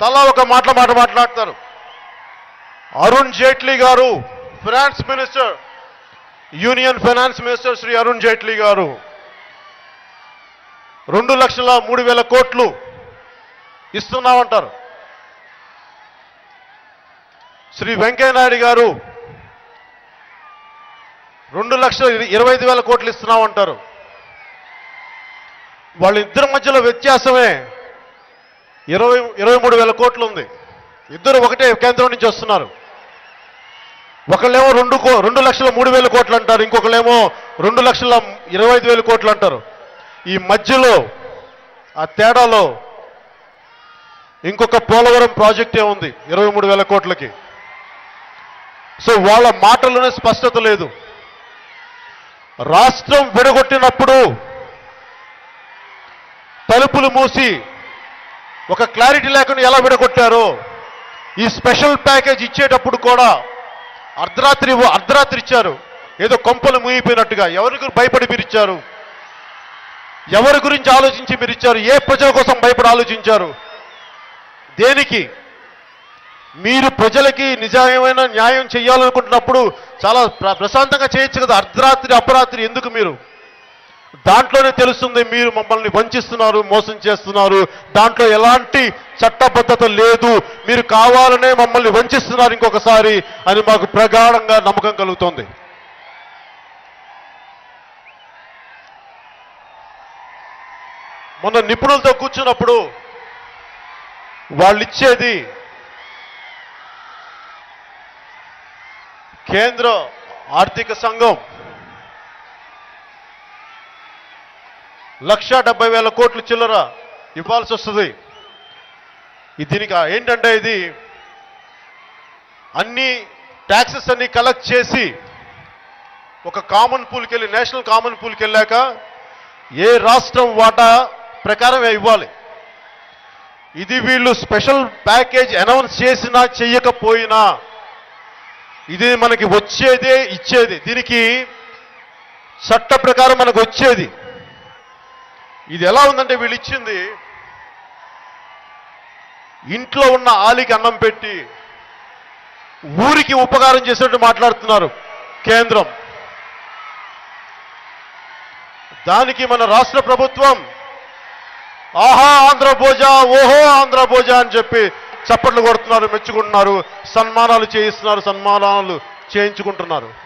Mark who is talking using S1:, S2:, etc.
S1: తలా ఒక మాట మాట మాట్లాడతారు Arun Jaitley garu finance minister union finance minister Shri Arun Jaitley garu రెండు లక్షల మూడు వేల కోట్లు ఇస్తున్నామంటారు శ్రీ వెంకయ్యనాయుడు గారు రెండు లక్షల ఇర- ఇరవై ఐదు వేల కోట్లు ఇస్తున్నామంటారు వాళ్ళిద్దరి మధ్యలో వ్యత్యాసమే ఇరవై ఇరవై మూడు వేల కోట్లు ఉంది ఇద్దరు ఒకటే కేంద్రం నుంచి వస్తున్నారు ఒకళ్ళేమో రెండు కో రెండు లక్షల మూడు వేల కోట్లు అంటారు ఇంకొకళ్ళేమో రెండు లక్షల ఇరవై ఐదు వేల కోట్లు అంటారు ఈ మధ్యలో ఆ తేడాలో ఇంకొక పోలవరం ప్రాజెక్టే ఉంది ఇరవై మూడు వేల కోట్లకి సో వాళ్ళ మాటల్లోనే స్పష్టత లేదు రాష్ట్రం విడగొట్టినప్పుడు తలుపులు మూసి ఒక క్లారిటీ లేకుండా ఎలా విడగొట్టారో ఈ స్పెషల్ ప్యాకేజ్ ఇచ్చేటప్పుడు కూడా అర్ధరాత్రి అర్ధరాత్రి ఇచ్చారు ఏదో కొంపలు ముగిపోయినట్టుగా ఎవరి గురించి భయపడి మీరు ఇచ్చారు ఎవరి గురించి ఆలోచించి మీరు ఇచ్చారు ఏ ప్రజల కోసం భయపడి ఆలోచించారు దేనికి మీరు ప్రజలకి నిజమైన న్యాయం చేయాలనుకుంటున్నప్పుడు చాలా ప్ర- ప్రశాంతంగా చేయొచ్చు కదా అర్ధరాత్రి అపరాత్రి ఎందుకు మీరు దాంట్లోనే తెలుస్తుంది మీరు మమ్మల్ని వంచిస్తున్నారు మోసం చేస్తున్నారు దాంట్లో ఎలాంటి చట్టబద్ధత లేదు మీరు కావాలనే మమ్మల్ని వంచిస్తున్నారు ఇంకొకసారి అని మాకు ప్రగాఢంగా నమ్మకం కలుగుతోంది మొన్న నిపుణులతో కూర్చున్నప్పుడు వాళ్ళు ఇచ్చేది కేంద్ర ఆర్థిక సంఘం లక్ష డెబ్బై వేల కోట్లు చిల్లర ఇవ్వాల్సి వస్తుంది ఇది దీనికి ఏంటంటే ఇది అన్ని ట్యాక్సెస్ అన్ని కలెక్ట్ చేసి ఒక కామన్ పూల్కి వెళ్ళి నేషనల్ కామన్ పూల్కి వెళ్ళాక ఏ రాష్ట్రం వాటా ప్రకారం ఇవ్వాలి ఇది వీళ్ళు స్పెషల్ ప్యాకేజ్ అనౌన్స్ చేసినా చెయ్యకపోయినా ఇది మనకి వచ్చేదే ఇచ్చేది దీనికి చట్ట ప్రకారం మనకు వచ్చేది ఇది ఎలా ఉందంటే వీళ్ళు ఇచ్చింది ఇంట్లో ఉన్న ఆలికి అన్నం పెట్టి ఊరికి ఉపకారం చేసినట్టు మాట్లాడుతున్నారు కేంద్రం దానికి మన రాష్ట్ర ప్రభుత్వం ఆహా ఆంధ్ర భోజ ఓహో ఆంధ్ర భోజ అని చెప్పి చప్పట్లు కొడుతున్నారు మెచ్చుకుంటున్నారు సన్మానాలు చేయిస్తున్నారు సన్మానాలు చేయించుకుంటున్నారు